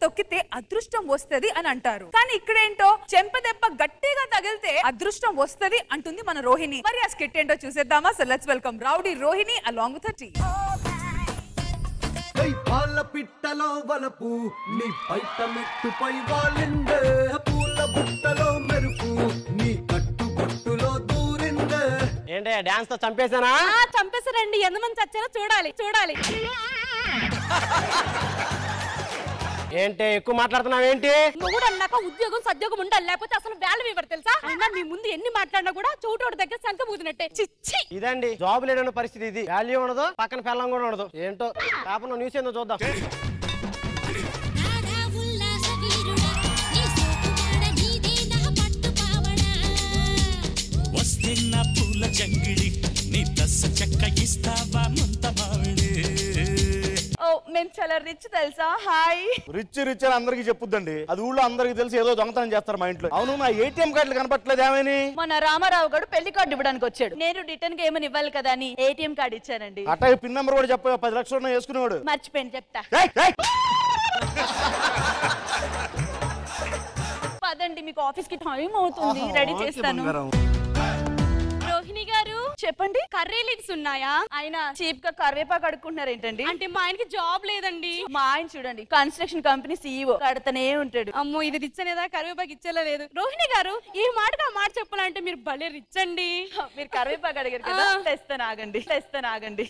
తొక్కితే అదృష్టం వస్తది అని అంటారు కానీ ఇక్కడేంటో చెంప దెబ్బ గట్టిగా తగిలితే అదృష్టం వస్తది అంటుంది మన రోహిణి మరి ఆ స్కిట్ ఏంటో చూసేద్దామా so let's welcome rowdy Rohini along with టీ పై పాల పిట్టలో వలపు నీ బయట మెట్టుపై వాలిందే పూల బుట్టలో మెరుపు నీ కట్టు బొట్టులో దూరిందే ఏంటే డాన్స్ తో చంపేశానా ఆ చంపేశారండి ఎంతమంది చచ్చారో చూడాలి చూడాలి ఏంటి ఎక్కువ మాట్లాడుతున్నావు ఏంటి మొగుడు అన్నాక ఉద్యోగం సద్యోగం ఉండాలి లేకపోతే అసలు వాల్యూ ఇవ్వరు తెలుసా అయినా మీ ముందు ఎన్ని మాట్లాడినా కూడా చోటోడి దగ్గర శంఖ పూదినట్టే చిచ్చి ఇదండి జాబ్ లేని పరిస్థితి ఇది వాల్యూ ఉండదు పక్కన పెళ్ళం కూడా ఉండదు ఏంటో పేపర్ న్యూస్ ఏందో చూద్దాం రాధా ఉల్లాస వీరుడా నీ సోకుగాడ నీదే నా పట్టు పావడా వస్తే నా పూల జంగిడి నీ దశ చెక్క ఇస్తావా ముంత మావిడి ఓ మేము చాలా రిచ్ తెలుసా హాయ్ రిచ్ రిచ్ అని అందరికి చెప్పుద్దండి అది ఊళ్ళో అందరికి తెలిసి ఏదో దొంగతనం చేస్తారు మా ఇంట్లో అవును నా ఏటీఎం కార్డులు కనపట్లేదు ఏమని మన రామారావు గారు పెళ్లి కార్డు ఇవ్వడానికి వచ్చాడు నేను రిటర్న్ గా ఏమని ఇవ్వాలి కదా అని ఏటీఎం కార్డు ఇచ్చానండి అట్లా పిన్ నెంబర్ కూడా చెప్ప పది లక్షలు ఉన్నా వేసుకునేవాడు మర్చిపోయింది చెప్తా ఏయ్, ఏయ్! పదండి మీకు ఆఫీస్ కి టైం అవుతుంది రెడీ ఓకే చేస్తాను బంగారం. రోహిణి గారు చెప్పండి కర్రీ లీవ్స్ ఉన్నాయా ఆయన చీప్ గా కరివేపాకు అడుక్కుంటున్నారు ఏంటండి అంటే మా ఆయనకి జాబ్ లేదండి మా ఆయన చూడండి కన్స్ట్రక్షన్ కంపెనీ సీఈఓ కడతనే ఉంటాడు అమ్మో ఇది రిచ్ అనేదా కరివేపాకు ఇచ్చేలా లేదు రోహిణి గారు ఈ మాటకు ఆ మాట చెప్పాలంటే మీరు భలే రిచ్ అండి మీరు కరివేపాకు అడిగారు కదా ఆ. తెస్తాను ఆగండి తెస్తాను ఆగండి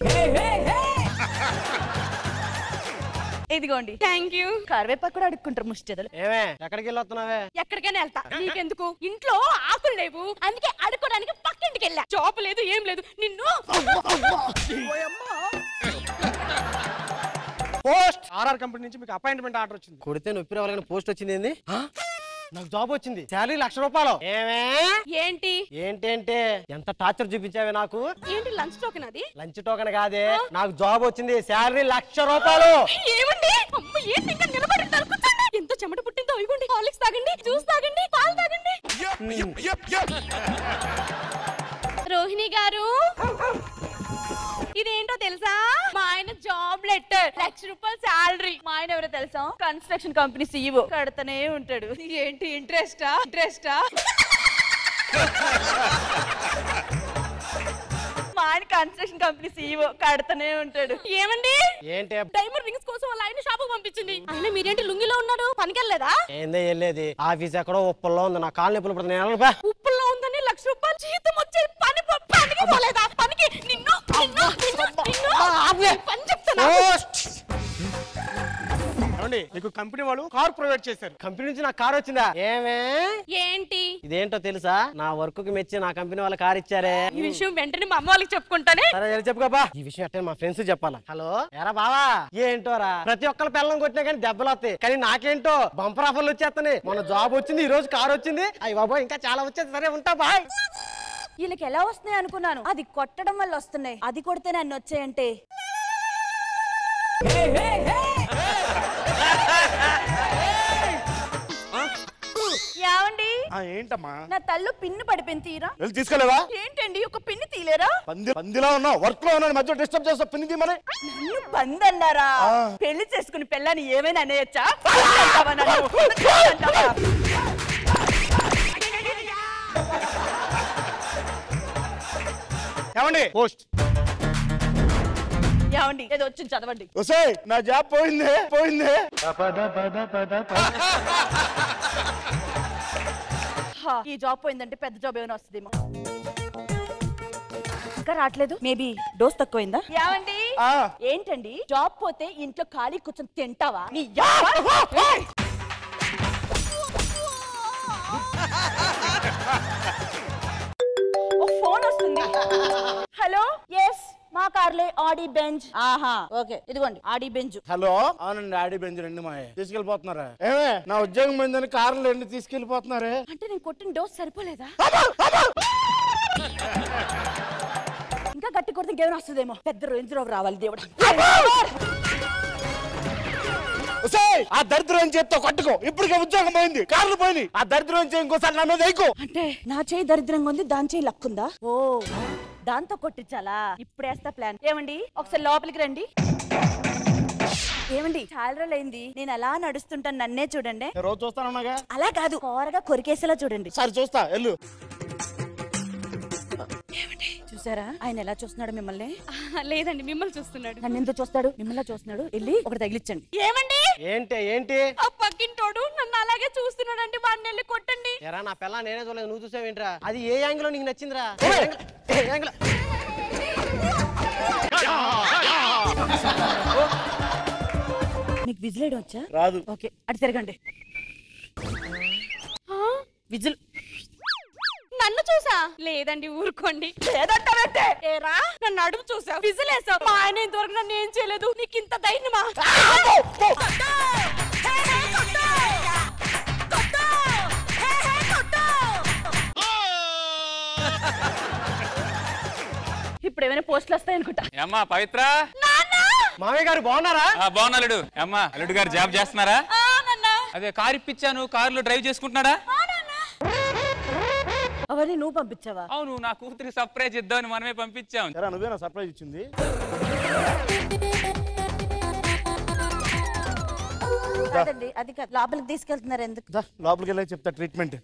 ఇదిగోండి థ్యాంక్ యూ కరివేపాకు కూడా అడుక్కుంటారు ముష్టెదలు ఏమే ఎక్కడికి వెళ్ళొస్తున్నావే ఎక్కడికైనా వెళ్తా నీకెందుకు ఇంట్లో ఆకులు లేవు అందుకే అడుక్కోడానికి పక్కింటికి వెళ్ళా జాబ్ లేదు ఏం లేదు నిన్ను పోస్ట్ ఆర్ఆర్ కంపెనీ నుంచి మీకు అపాయింట్మెంట్ ఆర్డర్ వచ్చింది కొడితే నొప్పి రావాలని పోస్ట్ వచ్చింది ఏంది ఆ? నాకు జాబ్ వచ్చింది శాలరీ లక్ష రూపాయలు ఏమే ఏంటి ఏంటంటే ఎంత టార్చర్ చూపించావే నాకు ఏంటి లంచ్ టోకెన్ అది లంచ్ టోకెన్ కాదే నాకు జాబ్ వచ్చింది శాలరీ లక్ష రూపాయలు ఏమండి అమ్మ ఏంటి ఇంకా నిలబడి ఉన్నారు? కూర్చోండి ఎంత చెమట పుట్టిందో ఇవ్వండి హార్లిక్స్ తాగండి జ్యూస్ తాగండి పాలు తాగండి రోహిణి గారు ఇదేంటో తెలుసా మా ఆయన జాబ్ లెటర్ లక్ష రూపాయల శాలరీ మా ఆయన ఎవరో తెలుసా కన్స్ట్రక్షన్ కంపెనీ సీఈఓ కడతనే ఉంటాడు ఏంటి ఇంట్రెస్టా ఇంట్రెస్టా మా ఆయన కన్స్ట్రక్షన్ కంపెనీ సీఈఓ కడతనే ఉంటాడు ఏమండి ఏంటి డైమండ్ రింగ్స్ కోసం వాళ్ళ ఆయన షాపు పంపించింది ఆయన మీరేంటి లుంగిలో ఉన్నారు పనికెళ్ళలేదా ఏందే వెళ్ళేది ఆఫీస్ ఎక్కడో ఉప్పల్లో ఉంది నా కాలు నొప్పులు పడుతుంది నేను వెళ్ళను బా. ఉప్పుల్లో ఉందని లక్ష రూపాయలు జీతం వచ్చే పని పో- పనికి పోలేదా పనికి నిన్ను నిన్ను నిన్ను నిన్ను పని చెప్తాను ఏమండి మీకు కంపెనీ వాళ్ళు కార్ ప్రొవైడ్ చేశారు కంపెనీ నుంచి నాకు కార్ వచ్చిందా ఏమే ఏంటి ఇదేంటో తెలుసా నా వర్క్ కి మెచ్చి నా కంపెనీ వాళ్ళ కార్ ఇచ్చారే ఈ విషయం వెంటనే మా అమ్మ వాళ్ళకి చెప్పుకుంటానే సరే వెళ్ళి చెప్పుకోబా ఈ విషయం అంటే మా ఫ్రెండ్స్ చెప్పాలా హలో ఎరా బావా ఏంటోరా ప్రతి ఒక్కరు పిల్లలు కొట్టినా కానీ దెబ్బలు వస్తాయి కానీ నాకేంటో బంపర్ ఆఫర్లు వచ్చేస్తాయి మన జాబ్ వచ్చింది ఈ రోజు కార్ వచ్చింది అయ్యి బాబా ఇంకా చాలా వచ్చేది సరే ఉంటా బాయ్ వీళ్ళకి ఎలా వస్తున్నాయి అనుకున్నాను అది కొట్టడం వల్ల వస్తున్నాయి అది కొడితే నన్ను వచ్చాయంటే యావండి ఆ, ఏంటమ్మా నా తల్లు పిన్ను పడిపోయింది తీరా వెళ్ళి తీసుకెళ్ళవా ఏంటండి ఒక పిన్ని తీలేరా పంది పందిలా ఉన్నావు వర్క్ లో ఉన్నాను మధ్య డిస్టర్బ్ చేస్తా పిన్ని తీమని నన్ను పంది అన్నారా పెళ్లి చేసుకుని పెళ్ళని ఏమైనా అనేయచ్చా ఏమండి పోస్ట్ యావండి ఏదో వచ్చింది చదవండి వసే నా జాబ్ పోయిందే పోయిందే హా, ఈ జాబ్ పోయిందంటే పెద్ద జాబ్ ఏమైనా వస్తుందేమో ఇంకా రావట్లేదు మేబీ డోస్ తక్కువైందా యావండి ఆ. ఏంటండి జాబ్ పోతే ఇంట్లో ఖాళీ కూర్చొని తింటావా నీ యవ్వ! ఏయ్! ఓ ఫోన్ వస్తుంది హలో ఎస్ మా కార్లే ఆడి బెంజ్ ఆహా ఓకే ఇదిగోండి ఆడి బెంజ్ హలో అవునండి ఆడి బెంచ్ రెండు మా తీసుకెళ్ళిపోతున్నారా ఏమే నా ఉద్యోగం పోయిందని కార్లు రెండు తీసుకెళ్ళిపోతున్నారే అంటే నేను కొట్టిన డోస్ సరిపోలేదా ఇంకా గట్టి కొడితే ఇంకేమైనా వస్తుందేమో పెద్ద రేంజ్ రోవర్ రావాలి దేవుడు ఒసేయ్, ఆ దరిద్రం చేత్తో కొట్టుకో ఇప్పటికే ఉద్యోగం పోయింది కార్లు పోయింది ఆ దరిద్రం చేయి ఇంకోసారి నా మీద వేయకు అంటే నా చేయి దరిద్రంగా ఉంది దాని చేయి లక్కుందా ఓ దాంతో కొట్టించాలా ఇప్పుడు వేస్తా ప్లాన్ ఏమండి ఒకసారి లోపలికి రండి ఏమండి చాలా రోజులైంది నేను అలా నడుస్తుంటాను నన్నే చూడండి నేను రోజు చూస్తానన్నాగా అలా కాదు కోరగా కొరికేసేలా చూడండి సరే చూస్తా వెళ్ళు చూసారా ఆయన ఎలా చూస్తున్నాడు మిమ్మల్ని లేదండి మిమ్మల్ని చూస్తున్నాడు నన్ను ఎందుకు చూస్తాడు మిమ్మల్ని చూస్తున్నాడు వెళ్ళి ఒకటి తగిలించండి ఏమండి ఏంటి ఏంటి ఆ పక్కింటోడు నన్ను అలాగే చూస్తున్నాడండి వాడిని వెళ్ళి కొట్టండి ఎరా నా పిల్ల నేనే చూడలేదు నువ్వు చూసావేంట్రా అది ఏ యాంగిల్ నీకు నచ్చిందిరా ఏ యాంగిల్? ఏ యాంగిల్ మీకు విజిల్ వేయడం వచ్చా రాదు ఓకే అటు తిరగండి విజిల్ నన్ను చూసా లేదండి ఊరుకోండి లేదంటావంటే ఏరా నన్ను అడుగు చూసా విజిలేసావు మా ఆయన ఇంతవరకు నన్ను ఏం చేయలేదు నీకు ఇంత ధైర్యమా ఇప్పుడు ఏమైనా పోస్టులు వస్తాయనుకుంటా అమ్మా పవిత్ర మామయ్య గారు బాగున్నారా ఆ, బాగున్నా అల్లుడు అమ్మా అల్లుడు గారు జాబ్ చేస్తున్నారా అదే కార్ ఇప్పించాను కారులో డ్రైవ్ చేసుకుంటున్నాడా అవన్నీ నువ్వు పంపించావా అవును నా కూతురికి సర్ప్రైజ్ ఇద్దామని మనమే పంపించాం ఎరా నువ్వేనా సర్ప్రైజ్ ఇచ్చింది కాదండి అది కాదు లోపలికి తీసుకెళ్తున్నారు ఎందుకు దా, లోపలికి వెళ్ళి చెప్తా treatment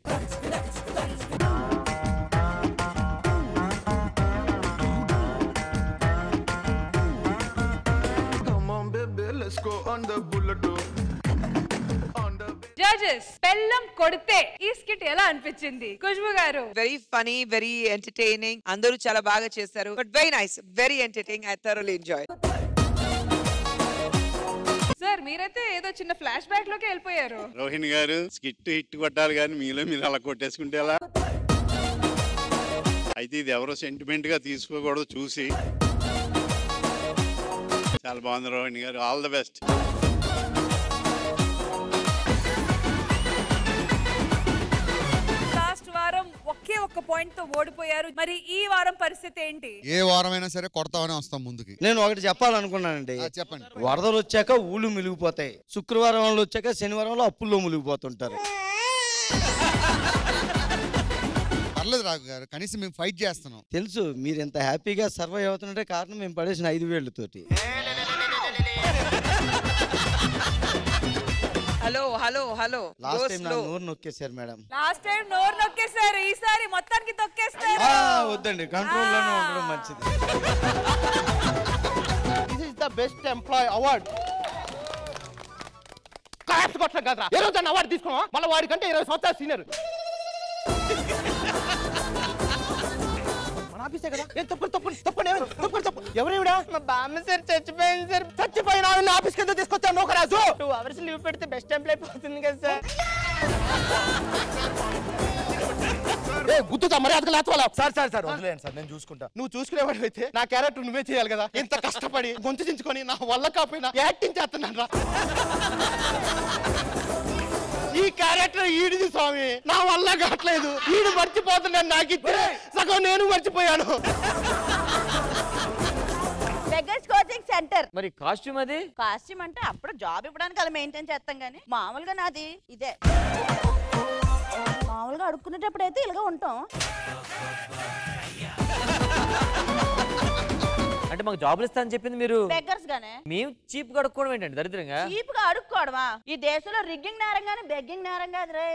Come on, baby, let's go on the bullet. On the judges బెల్లం కొడితే ఈ స్కిట్ ఎలా అనిపించింది ఖుష్బు గారు వెరీ ఫనీ వెరీ ఎంటర్టైనింగ్ అందరూ చాలా బాగా చేశారు but very nice very entertaining I thoroughly enjoy sir మీరైతే ఏదో చిన్న ఫ్లాష్ బ్యాక్ లోకి వెళ్ళిపోయారు రోహిణి గారు స్కిట్ హిట్ కొట్టాలి కానీ మీలో మీరు అలా కొట్టేసుకుంటే ఎలా అయితే ఇది ఎవరో సెంటిమెంట్ గా తీసుకోకూడదు చూసి చాలా బాగుంది రోహిణి గారు ఆల్ ద బెస్ట్ లాస్ట్ వారం ఒకే ఒక్క పాయింట్ తో ఓడిపోయారు మరి ఈ వారం పరిస్థితి ఏంటి ఏ వారమైనా సరే కొడతామని వస్తాం ముందుకి నేను ఒకటి చెప్పాలనుకున్నానండి ఆ, చెప్పండి వరదలు వచ్చాక ఊళ్ళు మిలిగిపోతాయి శుక్రవారం వాళ్ళు వచ్చాక శనివారంలో అప్పుల్లో మునిగిపోతుంటారు పర్లేదు రాఘు గారు కనీసం మేము ఫైట్ చేస్తున్నాం తెలుసు మీరు ఇంత హ్యాపీగా సర్వైవ్ అవుతుంటే కారణం మేము పడేసిన ఐదు వేళ్ళతోటి hello hello hello last time నా నోరు నొక్కేశారు మేడం లాస్ట్ టైం నోరు నొక్కేశారు ఈసారి మొత్తానికి తొక్కేస్తారు ఆ, వద్దండి కంట్రోల్ లోనే ఉండడం మంచిది this is the best employee award claps కొట్టడం కదరా ఏ రోజు అవార్డు తీసుకున్నావా మళ్ళీ వాడికంటే ఇరవై సంవత్సరాలు సీనియర్ మన ఆఫీసే కదా ఏం తప్పని తప్పని తప్పని ఏమైంది? తప్పని తప్పు ఎవరేవిడా మా బామ్మ సార్ చచ్చిపోయింది సార్ చచ్చిపోయిన ఆవిడ ఆఫీస్కి ఎందుకు తీసుకొచ్చాను ఒక రాజు టూ అవర్స్ లీవ్ పెడితే బెస్ట్ ఎంప్లాయ్ పోతుంది కదా సార్ ఏ గుర్తుతా మర్యాదగా లేకపోవాలా సార్ సార్ సార్ వదిలేయండి సార్ నేను చూసుకుంటా నువ్వు చూసుకునేవాడు అయితే నా క్యారెక్టర్ నువ్వే చేయాలి కదా ఇంత కష్టపడి గొంతు చించుకొని నా వల్ల కాపోయినా యాక్టింగ్ చేస్తున్నాను రా ఈ క్యారెక్టర్ ఈడిది స్వామి నా వల్ల కావట్లేదు ఈడు మర్చిపోతున్నాను నాకు ఇచ్చే సగం నేను మర్చిపోయాను బెగ్గర్స్ కోచింగ్ సెంటర్ మరి కాస్ట్యూమ్ అది కాస్ట్యూమ్ అంటే అప్పుడు జాబ్ ఇవ్వడానికి అలా మెయింటైన్ చేస్తాం కానీ మామూలుగా నాది ఇదే మామూలుగా అడుక్కునేటప్పుడు అయితే ఇలాగ ఉంటాం అంటే మాకు జాబులు ఇస్తా అని చెప్పింది మీరు బెగ్గర్స్ గానే మేము చీప్ కడుక్కోవడం ఏంటండి దరిద్రంగా చీప్ గా అడుక్కోవడమా ఈ దేశంలో రిగ్గింగ్ నేరం గానీ బెగ్గింగ్ నేరం కాదు రే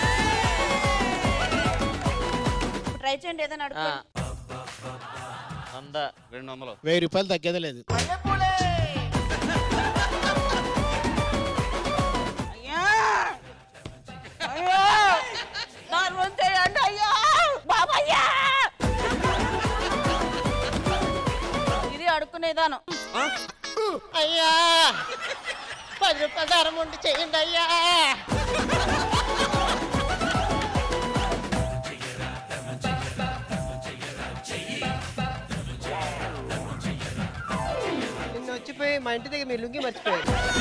ట్రై చేయండి ఏదైనా ఆ. అడుక్కోండి వంద రెండు వందలు వెయ్యి రూపాయలు తగ్గేదే లేదు అయ్యా అయ్యా నాలుగు చేయండి అయ్యా బాబయ్యా ఇది అడుక్కునేదాను అయ్యా పది రూపాయలు దారం ఉండి చేయండి అయ్యా నిన్న వచ్చిపోయి మా ఇంటి దగ్గర మీ లుంగి మర్చిపోయారు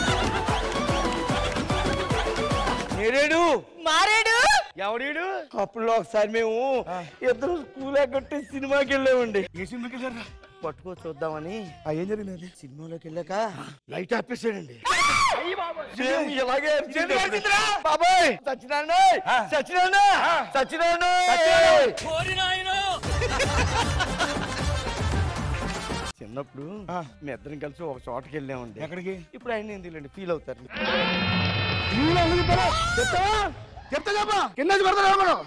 నేరేడు మారేడు ఎవడీడు అప్పుడు ఒకసారి మేము ఇద్దరు స్కూల్ ఎగ్గొట్టి సినిమాకి వెళ్ళామండి ఏ సినిమాకి వెళ్ళారా పట్టుకో చూద్దామని ఏం జరిగింది సినిమాలోకి వెళ్ళాక లైట్ ఆపేసాడండి సేమ్ ఇలాగే అరిచింది. బాబాయ్ సచ్చినాడు సచ్చినాడు సచ్చినాడు సినిమా చిన్నప్పుడు మీ ఇద్దరం కలిసి ఒక చోటకి వెళ్ళామండి ఎక్కడికి ఇప్పుడు ఆయన ఎందుకండి ఫీల్ అవుతారు నీళ్ళు ఎందుకు ఇవ్వరా? చెప్తావా చెప్తా చెప్పా కింద నుంచి కొడతారా మనం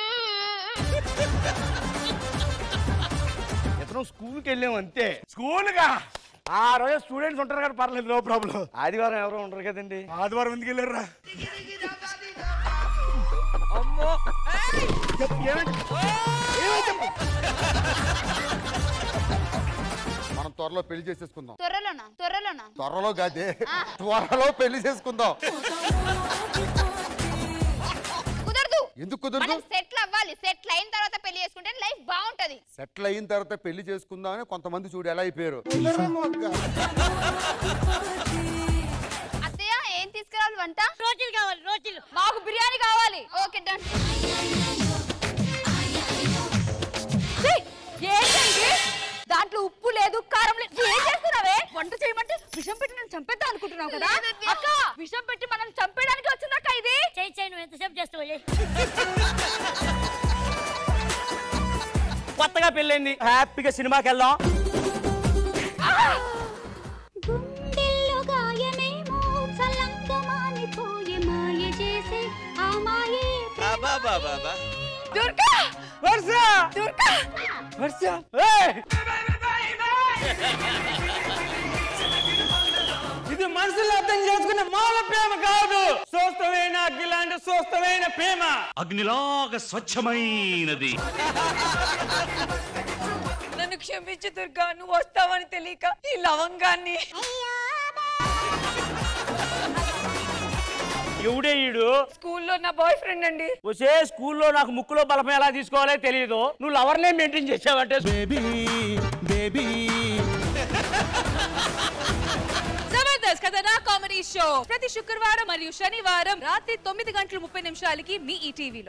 ఇద్దరం స్కూల్కి వెళ్ళాం అంతే స్కూల్గా ఆ రోజు స్టూడెంట్స్ ఉంటారు కదా పర్లేదు నో ప్రాబ్లం ఆదివారం ఎవరో ఉండరు కదండి ఆదివారం ఎందుకు వెళ్ళారా అమ్మో మనం త్వరలో పెళ్లి చేసేసుకుందాం త్వరలోనా త్వరలోనా త్వరలో కాదే త్వరలో పెళ్లి చేసుకుందాం కుదరదు ఎందుకు కుదరదు మనం సెటిల్ అవ్వాలి సెటిల్ అయిన తర్వాత పెళ్లి చేసుకుంటే లైఫ్ బాగుంటది సెటిల్ అయిన తర్వాత పెళ్లి చేసుకుందాం అని కొంతమంది చూడు ఎలా అయిపోయారు అత్తయ్య ఏం తీసుకురావాలి వంట రోజులు కావాలి రోజులు మాకు బిర్యానీ కావాలి ఓకే డన్ ఏంటండి దాంట్లో ఉప్పు లేదు కారం లేదు ఏం చేస్తున్నావే వంట చేయమంటే విషం పెట్టి నన్ను చంపేద్దాం అనుకుంటున్నావు కదా అక్క విషం పెట్టి మనం చంపేయడానికి వచ్చిందక్క ఇది చేయి చేయి నువ్వు ఎంతసేపు చేస్తావు కొత్తగా పెళ్ళైంది హ్యాపీగా సినిమాకి వెళ్దాం గుండెల్లో గాయమేమో చల్లంగా మానిపోయే మాయ చేసే ఆ మాయే దుర్గా వర్ష దుర్గా వర్ష ఇది మనుషులు అర్థం చేసుకున్న మాల ప్రేమ కాదు స్వస్థమైన అగ్గిలాంటి స్వస్థమైన ప్రేమ అగ్నిలాగా స్వచ్ఛమైనది నన్ను క్షమించు దుర్గా నువ్వు వస్తావని తెలియక ఈ లవంగాన్ని ఎవడే ఈడు స్కూల్లో నా బాయ్ ఫ్రెండ్ అండి వచ్చే స్కూల్లో నాకు ముక్కులో బలపం ఎలా తీసుకోవాలో తెలియదు నువ్వు లవర్నే మెయింటైన్ చేసావంటే బేబీ బేబీ జబర్దస్త్ కథనా కామెడీ షో ప్రతి శుక్రవారం మరియు శనివారం రాత్రి తొమ్మిది గంటల ముప్పై నిమిషాలకి మీ ఈ టీవీలో